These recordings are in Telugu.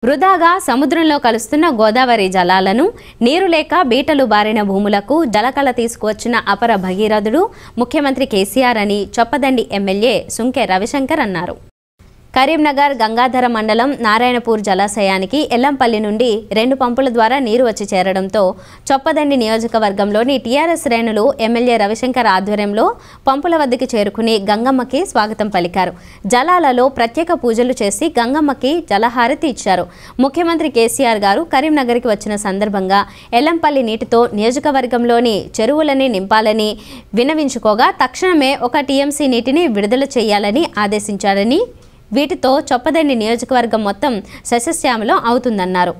వృధాగా సముద్రంలో కలుస్తున్న గోదావరి జలాలను నీరు లేక బీటలు బారిన భూములకు జలకళ తీసుకువచ్చిన అపర భగీరథుడు ముఖ్యమంత్రి కేసీఆర్ అని చొప్పదండి ఎమ్మెల్యే సుంకె రవిశంకర్ అన్నారు కరీంనగర్ గంగాధర మండలం నారాయణపూర్ జలాశయానికి ఎల్లంపల్లి నుండి రెండు పంపుల ద్వారా నీరు వచ్చి చేరడంతో చొప్పదండి నియోజకవర్గంలోని టీఆర్ఎస్ శ్రేణులు ఎమ్మెల్యే రవిశంకర్ ఆధ్వర్యంలో పంపుల వద్దకు చేరుకుని గంగమ్మకి స్వాగతం పలికారు జలాలలో ప్రత్యేక పూజలు చేసి గంగమ్మకి జలహారతి ఇచ్చారు ముఖ్యమంత్రి కేసీఆర్ గారు కరీంనగర్కి వచ్చిన సందర్భంగా ఎల్లంపల్లి నీటితో నియోజకవర్గంలోని చెరువులని నింపాలని వినవించుకోగా తక్షణమే ఒక టీఎంసీ నీటిని విడుదల చేయాలని ఆదేశించారని వీటితో చొప్పదండి నియోజకవర్గం మొత్తం సస్యశ్యామలం అవుతుందన్నారు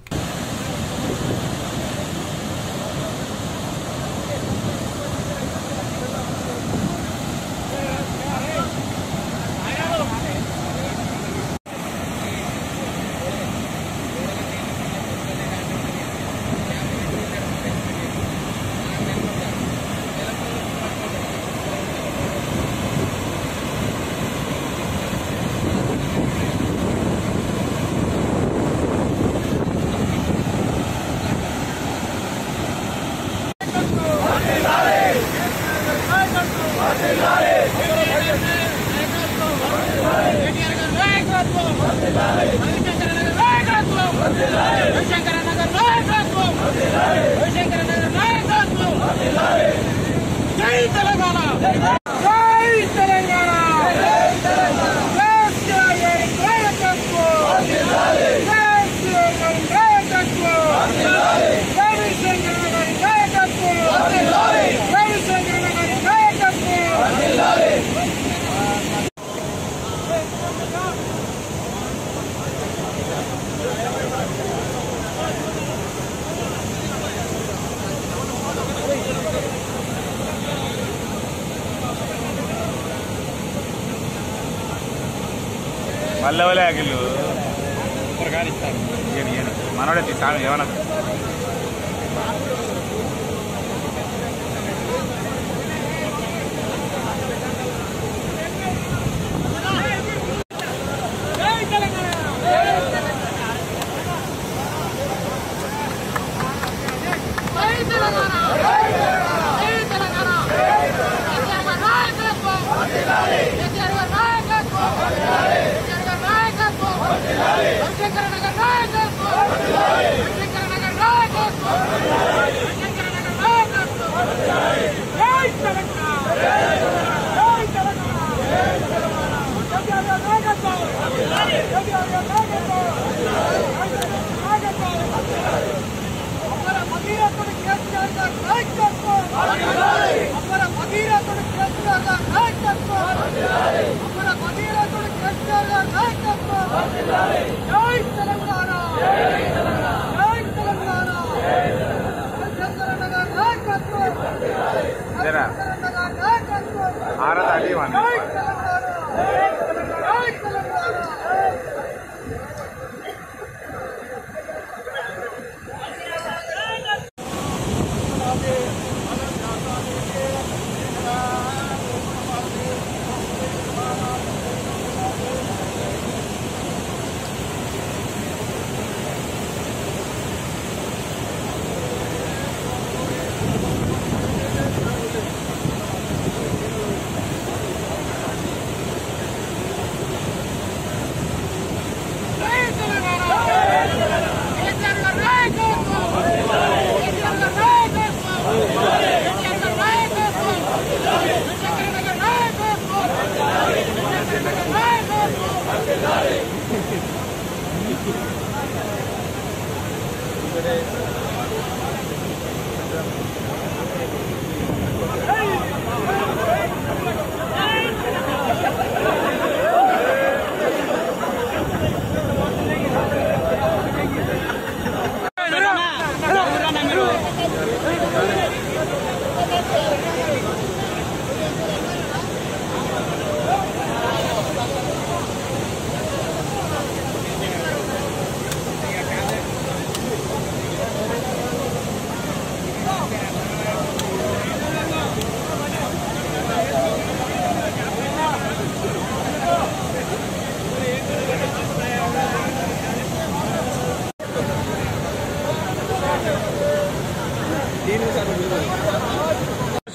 జై తెలంగాణ జై తెలంగాణ కేసీఆర్ గారి నాయకత్వం కేసీఆర్ గారి నాయకత్వం రవిశంకర్ గారి నాయకత్వం రవిశంకర్ గారి నాయకత్వం మల్లవలే అగిళ్ళు మనోడే తీసాను ఏమన్నా జై తెలంగాణ జై తెలంగాణ జై తెలంగాణ కేసీఆర్ గారి నాయకత్వం కేసీఆర్ గారి నాయకత్వం కేసీఆర్ గారి నాయకత్వం రవిశంకర్ నగర్ నాయకత్వం రవిశంకర్ నగర్ నాయకత్వం రవిశంకర్ నగర్ నాయకత్వం జై తెలంగాణ జై తెలంగాణ కేసీఆర్ గారి నాయకత్వం కేసీఆర్ గారి నాయకత్వం నాయకత్వం అమర భగీరథుడు కేసీఆర్ గారి నాయకత్వం అమర భగీరథుడు కేసీఆర్ గారి నాయకత్వం అమర భగీరథుడు కేసీఆర్ గారి నాయకత్వం జై తెలంగాణ జై తెలంగాణ చంద్రన్న గారి నాయకత్వం జరా చంద్రన్న గారి నాయకత్వం ఆరత అడి వాడిని. జై తెలంగాణ జై తెలంగాణ జై తెలంగాణ కేసీఆర్ గారి నాయకత్వం కేసీఆర్ గారి నాయకత్వం కేసీఆర్ గారి నాయకత్వం రవిశంకర్ నగర్ నాయకత్వం రవిశంకర్ నగర్ నాయకత్వం జై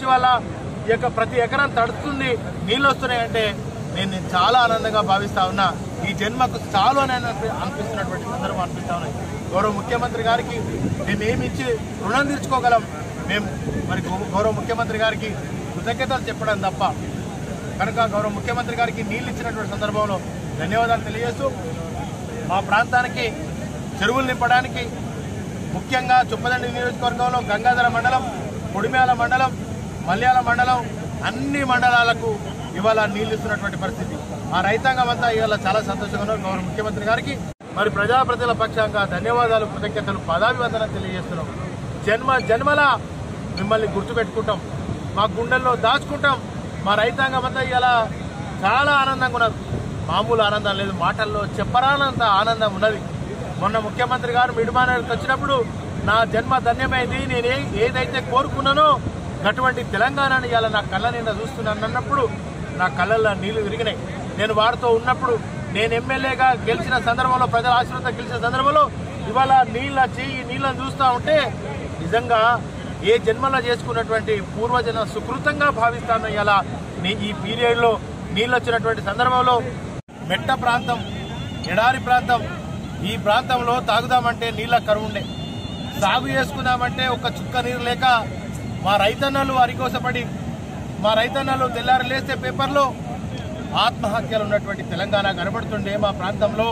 వల్ల ఈ యొక్క ప్రతి ఎకరం తడుస్తుంది నీళ్ళు వస్తున్నాయంటే నేను నేను చాలా ఆనందంగా భావిస్తా ఉన్నా ఈ జన్మకు చాలు అని అనిపి- అనిపిస్తున్నటువంటి సందర్భం అనిపిస్తా ఉన్నాయి గౌరవ ముఖ్యమంత్రి గారికి మేము ఏమి ఇచ్చి రుణం తీర్చుకోగలం మేము మరి గౌ- గౌరవ ముఖ్యమంత్రి గారికి కృతజ్ఞతలు చెప్పడం తప్ప కనుక గౌరవ ముఖ్యమంత్రి గారికి నీళ్ళు ఇచ్చినటువంటి సందర్భంలో ధన్యవాదాలు తెలియజేస్తూ మా ప్రాంతానికి చెరువులు నింపడానికి ముఖ్యంగా చుప్పదండి నియోజకవర్గంలో గంగాధర మండలం కొడిమ్యాల మండలం మల్యాల మండలం అన్ని మండలాలకు ఇవాళ నీళ్లు ఇస్తున్నటువంటి పరిస్థితి ఆ రైతాంగం అంతా ఇవాళ చాలా సంతోషంగా ఉన్నారు గౌరవ ముఖ్యమంత్రి గారికి మరి ప్రజాప్రతినిధుల పక్షంగా ధన్యవాదాలు కృతజ్ఞతలు పదాభివందనం తెలియజేస్తున్నాం జన్మ జన్మల మిమ్మల్ని గుర్తుపెట్టుకుంటాం మా గుండెల్లో దాచుకుంటాం మా రైతాంగం అంతా ఇలా చాలా ఆనందంగా ఉన్నారు మామూలు ఆనందం లేదు మాటల్లో చెప్పరానంత ఆనందం ఉన్నది మొన్న ముఖ్యమంత్రి గారు మిడిమానకి వచ్చినప్పుడు నా జన్మ ధన్యమైంది నేను ఏ- ఏదైతే కోరుకున్నానో అటువంటి తెలంగాణని ఇవాళ నా కళ్ళ నిండా చూస్తున్నాను అన్నప్పుడు నా కళ్ళల్లో నీళ్లు విరిగినాయి నేను వారితో ఉన్నప్పుడు నేను ఎమ్మెల్యేగా గెలిచిన సందర్భంలో ప్రజల ఆశీర్వాదం గెలిచిన సందర్భంలో ఇవాళ నీళ్ళ వచ్చి ఈ నీళ్ళని చూస్తూ ఉంటే నిజంగా ఏ జన్మలో చేసుకున్నటువంటి పూర్వజన సుకృతంగా భావిస్తాను ఇలా ఈ పీరియడ్లో నీళ్ళు వచ్చినటువంటి సందర్భంలో మెట్ట ప్రాంతం ఎడారి ప్రాంతం ఈ ప్రాంతంలో తాగుదామంటే నీళ్ళ కరువు ఉండే సాగు చేసుకుందామంటే ఒక చుక్క నీరు లేక మా రైతన్నలు అరికోసపడి మా రైతన్నలు తెల్లారి లేస్తే పేపర్లో ఆత్మహత్యలు ఉన్నటువంటి తెలంగాణ కనబడుతుండే మా ప్రాంతంలో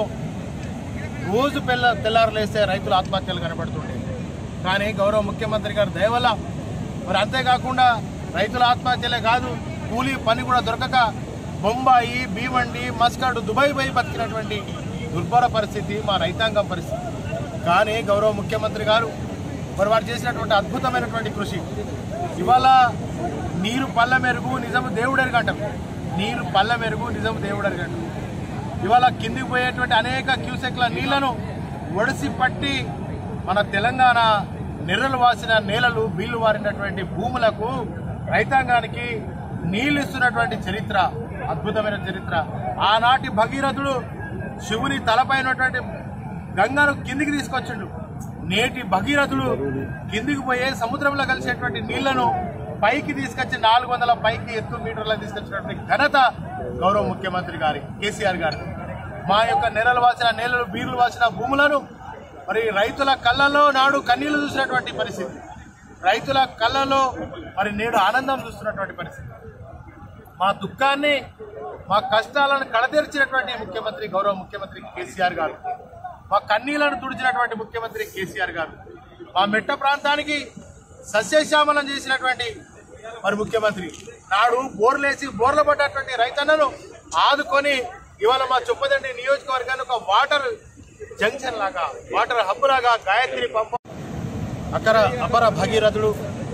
రోజు పిల్ల తెల్లారు లేస్తే రైతుల ఆత్మహత్యలు కనబడుతుండే కానీ గౌరవ ముఖ్యమంత్రి గారి దయ వల్ల మరి అంతేకాకుండా రైతుల ఆత్మహత్యలే కాదు కూలీ పని కూడా దొరకక బొంబాయి భీమండి మస్కడ్ దుబాయ్ పోయి బతికినటువంటి దుర్భర పరిస్థితి మా రైతాంగం పరిస్థితి కానీ గౌరవ ముఖ్యమంత్రి గారు మరి వారు చేసినటువంటి అద్భుతమైనటువంటి కృషి ఇవాళ నీరు పళ్ళ మెరుగు నిజము దేవుడెరుగు అంటాం నీరు పళ్ళ మెరుగు నిజము దేవుడెరుగు అంటాం ఇవాళ కిందికి పోయేటువంటి అనేక క్యూసెక్ల నీళ్లను ఒడిసి పట్టి మన తెలంగాణ నెర్రలు వాసిన నేలలు బీళ్లు వారినటువంటి భూములకు రైతాంగానికి నీళ్లు ఇస్తున్నటువంటి చరిత్ర అద్భుతమైన చరిత్ర ఆనాటి భగీరథుడు శివుని తలపైనటువంటి గంగను కిందికి తీసుకొచ్చిండు నేటి భగీరథుడు కిందికి పోయే సముద్రంలో కలిసేటువంటి నీళ్లను పైకి తీసుకొచ్చి నాలుగు వందల పైకి ఎత్తు మీటర్లకు తీసుకొచ్చినటువంటి ఘనత గౌరవ ముఖ్యమంత్రి గారి కేసీఆర్ గారు మా యొక్క నెలలు వాసిన నేలలు బీర్లు వాసిన భూములను మరి రైతుల కళ్ళలో నాడు కన్నీళ్లు చూసినటువంటి పరిస్థితి రైతుల కళ్ళలో మరి నేడు ఆనందం చూస్తున్నటువంటి పరిస్థితి మా దుఃఖాన్ని మా కష్టాలను కడతీర్చినటువంటి ముఖ్యమంత్రి గౌరవ ముఖ్యమంత్రి కేసీఆర్ గారు మా కన్నీళ్లను తుడిచినటువంటి ముఖ్యమంత్రి కేసీఆర్ గారు మా మెట్ట ప్రాంతానికి సస్యశ్యామలం చేసినటువంటి మరి ముఖ్యమంత్రి నాడు బోర్లేసి బోర్ల పడ్డటువంటి రైతన్నను ఆదుకొని ఇవాళ మా చొప్పదండి నియోజకవర్గాన్ని ఒక వాటర్ జంక్షన్ లాగా వాటర్ హబ్ లాగా గాయత్రి పంప అకర అపర భగీరథుడు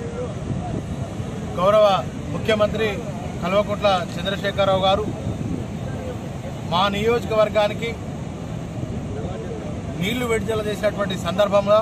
గౌరవ ముఖ్యమంత్రి కల్వకుంట్ల చంద్రశేఖరరావు గారు మా నియోజకవర్గానికి నీళ్లు విడుదల చేసినటువంటి సందర్భంలో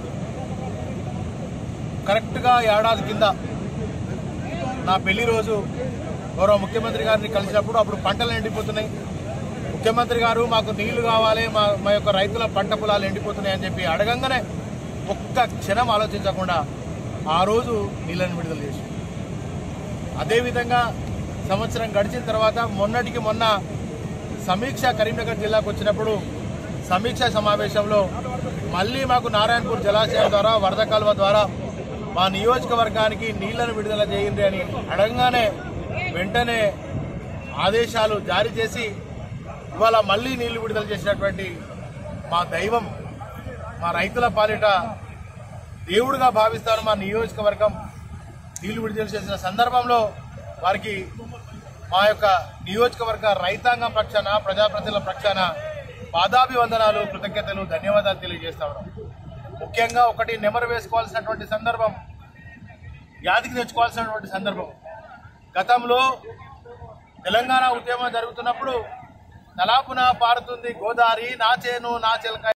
కరెక్ట్గా ఏడాది కింద నా పెళ్లి రోజు గౌరవ ముఖ్యమంత్రి గారిని కలిసినప్పుడు అప్పుడు పంటలు ఎండిపోతున్నాయి ముఖ్యమంత్రి గారు మాకు నీళ్లు కావాలి మా మా యొక్క రైతుల పంట పొలాలు ఎండిపోతున్నాయి అని చెప్పి అడగంగానే ఒక్క క్షణం ఆలోచించకుండా ఆ రోజు నీళ్ళని విడుదల చేసి అదేవిధంగా సంవత్సరం గడిచిన తర్వాత మొన్నటికి మొన్న సమీక్ష కరీంనగర్ జిల్లాకు వచ్చినప్పుడు సమీక్ష సమావేశంలో మళ్ళీ మాకు నారాయణపూర్ జలాశయం ద్వారా వరద కాలువ ద్వారా మా నియోజకవర్గానికి నీళ్లను విడుదల చేయండి అని అడగంగానే వెంటనే ఆదేశాలు జారీ చేసి ఇవాళ మళ్ళీ నీళ్లు విడుదల చేసినటువంటి మా దైవం మా రైతుల పాలిట దేవుడుగా భావిస్తారు మా నియోజకవర్గం నీళ్లు విడుదల చేసిన సందర్భంలో వారికి మా యొక్క నియోజకవర్గ రైతాంగం పక్షాన ప్రజాప్రతినిధుల పక్షాన పాదాభివందనాలు కృతజ్ఞతలు ధన్యవాదాలు తెలియజేస్తా ఉన్నాం ముఖ్యంగా ఒకటి నెమరు వేసుకోవాల్సినటువంటి సందర్భం యాదికి తెచ్చుకోవాల్సినటువంటి సందర్భం గతంలో తెలంగాణ ఉద్యమం జరుగుతున్నప్పుడు తలాపున పారుతుంది గోదావరి నా చేను నా చిలక